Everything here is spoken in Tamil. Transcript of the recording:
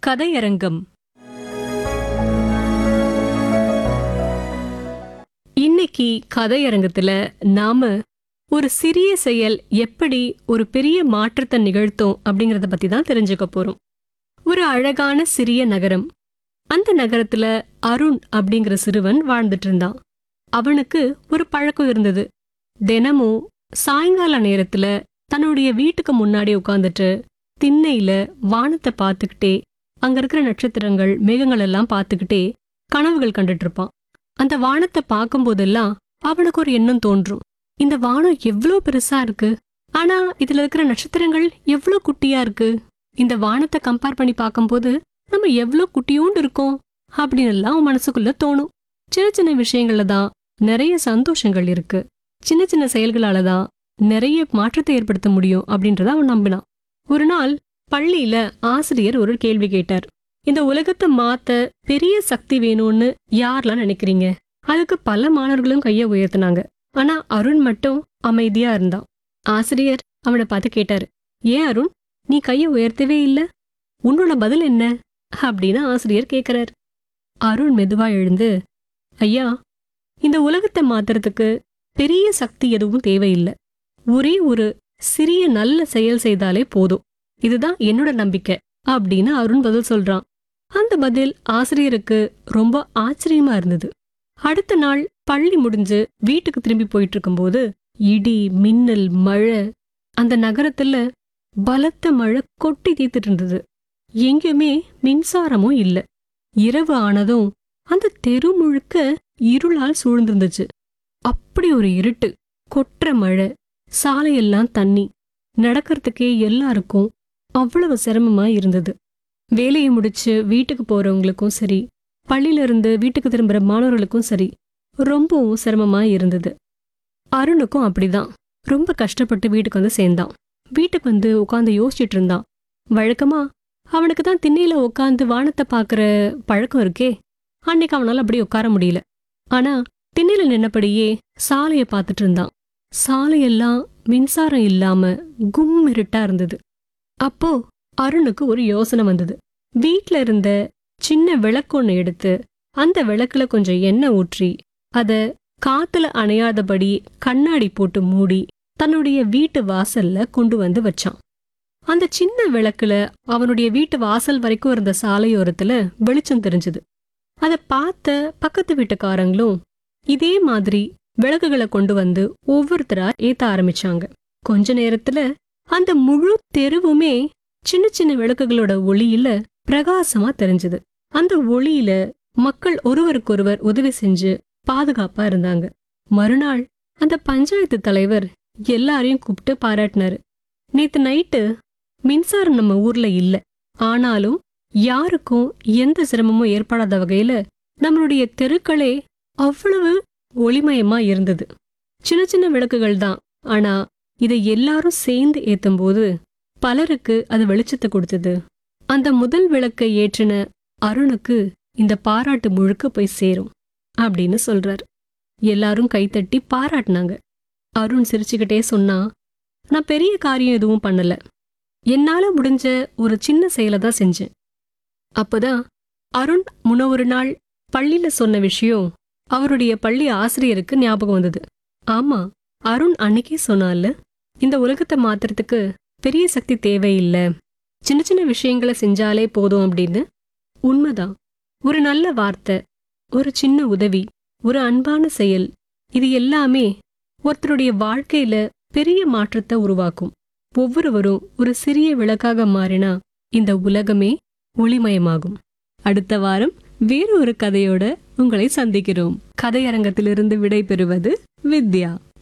கதையரங்கம் இன்னைக்கு கதையரங்கத்துல நாம ஒரு சிறிய செயல் எப்படி ஒரு பெரிய மாற்றத்தை நிகழ்த்தும் அப்படிங்கறத பத்தி தான் தெரிஞ்சுக்க போறோம் ஒரு அழகான சிறிய நகரம் அந்த நகரத்துல அருண் அப்படிங்கிற சிறுவன் வாழ்ந்துட்டு இருந்தான் அவனுக்கு ஒரு பழக்கம் இருந்தது தினமும் சாயங்கால நேரத்துல தன்னுடைய வீட்டுக்கு முன்னாடி உட்காந்துட்டு திண்ணையில வானத்தை பார்த்துக்கிட்டே அங்க இருக்கிற நட்சத்திரங்கள் மேகங்கள் எல்லாம் பார்த்துக்கிட்டே கனவுகள் கண்டுட்டு இருப்பான் அந்த வானத்தை பார்க்கும்போதெல்லாம் அவனுக்கு ஒரு எண்ணம் தோன்றும் இந்த வானம் எவ்வளோ பெருசா இருக்கு ஆனா இதுல இருக்கிற நட்சத்திரங்கள் எவ்வளோ குட்டியா இருக்கு இந்த வானத்தை கம்பேர் பண்ணி பார்க்கும்போது நம்ம எவ்வளோ குட்டியோண்டு இருக்கோம் அப்படின்னு எல்லாம் அவன் மனசுக்குள்ள தோணும் சின்ன சின்ன விஷயங்கள்ல தான் நிறைய சந்தோஷங்கள் இருக்கு சின்ன சின்ன செயல்களால தான் நிறைய மாற்றத்தை ஏற்படுத்த முடியும் அப்படின்றத அவன் நம்பினான் ஒரு நாள் பள்ளியில ஆசிரியர் ஒரு கேள்வி கேட்டார் இந்த உலகத்தை மாத்த பெரிய சக்தி வேணும்னு யாரெல்லாம் நினைக்கிறீங்க அதுக்கு பல மாணவர்களும் கைய உயர்த்தினாங்க ஆனா அருண் மட்டும் அமைதியா இருந்தான் ஆசிரியர் அவனை பார்த்து கேட்டாரு ஏன் அருண் நீ கைய உயர்த்தவே இல்ல உன்னோட பதில் என்ன அப்படின்னு ஆசிரியர் கேக்குறார் அருண் மெதுவா எழுந்து ஐயா இந்த உலகத்தை மாத்துறதுக்கு பெரிய சக்தி எதுவும் தேவையில்லை ஒரே ஒரு சிறிய நல்ல செயல் செய்தாலே போதும் இதுதான் என்னோட நம்பிக்கை அப்படின்னு அருண் பதில் சொல்றான் அந்த பதில் ஆசிரியருக்கு ரொம்ப ஆச்சரியமா இருந்தது அடுத்த நாள் பள்ளி முடிஞ்சு வீட்டுக்கு திரும்பி போயிட்டு இருக்கும்போது இடி மின்னல் மழை அந்த நகரத்துல பலத்த மழை கொட்டி தீர்த்துட்டு இருந்தது எங்கேயுமே மின்சாரமும் இல்ல இரவு ஆனதும் அந்த தெரு முழுக்க இருளால் சூழ்ந்திருந்துச்சு அப்படி ஒரு இருட்டு கொற்ற மழை சாலையெல்லாம் தண்ணி நடக்கிறதுக்கே எல்லாருக்கும் அவ்வளவு சிரமமா இருந்தது வேலையை முடிச்சு வீட்டுக்கு போறவங்களுக்கும் சரி பள்ளியில இருந்து வீட்டுக்கு திரும்புற மாணவர்களுக்கும் சரி ரொம்பவும் சிரமமா இருந்தது அருணுக்கும் அப்படிதான் ரொம்ப கஷ்டப்பட்டு வீட்டுக்கு வந்து சேர்ந்தான் வீட்டுக்கு வந்து உட்காந்து யோசிச்சுட்டு இருந்தான் வழக்கமா அவனுக்கு தான் திண்ணையில உட்காந்து வானத்தை பாக்குற பழக்கம் இருக்கே அன்னைக்கு அவனால அப்படி உட்கார முடியல ஆனா திண்ணையில நின்னபடியே சாலையை பார்த்துட்டு இருந்தான் சாலையெல்லாம் மின்சாரம் இல்லாம கும் இருட்டா இருந்தது அப்போ அருணுக்கு ஒரு யோசனை வந்தது வீட்ல இருந்த சின்ன விளக்கொன்னு எடுத்து அந்த விளக்குல கொஞ்சம் எண்ணெய் ஊற்றி அத காத்துல அணையாதபடி கண்ணாடி போட்டு மூடி தன்னுடைய வீட்டு வாசல்ல கொண்டு வந்து வச்சான் அந்த சின்ன விளக்குல அவனுடைய வீட்டு வாசல் வரைக்கும் இருந்த சாலையோரத்துல வெளிச்சம் தெரிஞ்சது அத பார்த்த பக்கத்து வீட்டுக்காரங்களும் இதே மாதிரி விளக்குகளை கொண்டு வந்து ஒவ்வொருத்தரா ஏத்த ஆரம்பிச்சாங்க கொஞ்ச நேரத்துல அந்த முழு தெருவுமே சின்ன சின்ன விளக்குகளோட ஒளியில பிரகாசமா தெரிஞ்சது அந்த ஒளியில மக்கள் ஒருவருக்கொருவர் உதவி செஞ்சு பாதுகாப்பா இருந்தாங்க மறுநாள் அந்த பஞ்சாயத்து தலைவர் எல்லாரையும் கூப்பிட்டு பாராட்டினாரு நேத்து நைட்டு மின்சாரம் நம்ம ஊர்ல இல்ல ஆனாலும் யாருக்கும் எந்த சிரமமும் ஏற்படாத வகையில நம்மளுடைய தெருக்களே அவ்வளவு ஒளிமயமா இருந்தது சின்ன சின்ன விளக்குகள் தான் ஆனா இதை எல்லாரும் சேர்ந்து ஏத்தும்போது பலருக்கு அது வெளிச்சத்தை கொடுத்தது அந்த முதல் விளக்கை ஏற்றின அருணுக்கு இந்த பாராட்டு முழுக்க போய் சேரும் அப்படின்னு சொல்றார் எல்லாரும் கைத்தட்டி பாராட்டினாங்க அருண் சிரிச்சுக்கிட்டே சொன்னா நான் பெரிய காரியம் எதுவும் பண்ணல என்னால முடிஞ்ச ஒரு சின்ன செயலை தான் செஞ்சேன் அப்பதான் அருண் முன்ன ஒரு நாள் பள்ளியில சொன்ன விஷயம் அவருடைய பள்ளி ஆசிரியருக்கு ஞாபகம் வந்தது ஆமா அருண் அன்னைக்கே சொன்னால இந்த உலகத்தை மாத்துறதுக்கு பெரிய சக்தி தேவையில்லை சின்ன சின்ன விஷயங்களை செஞ்சாலே போதும் அப்படின்னு உண்மைதான் ஒரு நல்ல வார்த்தை ஒரு சின்ன உதவி ஒரு அன்பான செயல் இது எல்லாமே ஒருத்தருடைய வாழ்க்கையில பெரிய மாற்றத்தை உருவாக்கும் ஒவ்வொருவரும் ஒரு சிறிய விளக்காக மாறினா இந்த உலகமே ஒளிமயமாகும் அடுத்த வாரம் வேறு ஒரு கதையோட உங்களை சந்திக்கிறோம் கதையரங்கத்திலிருந்து விடை பெறுவது வித்யா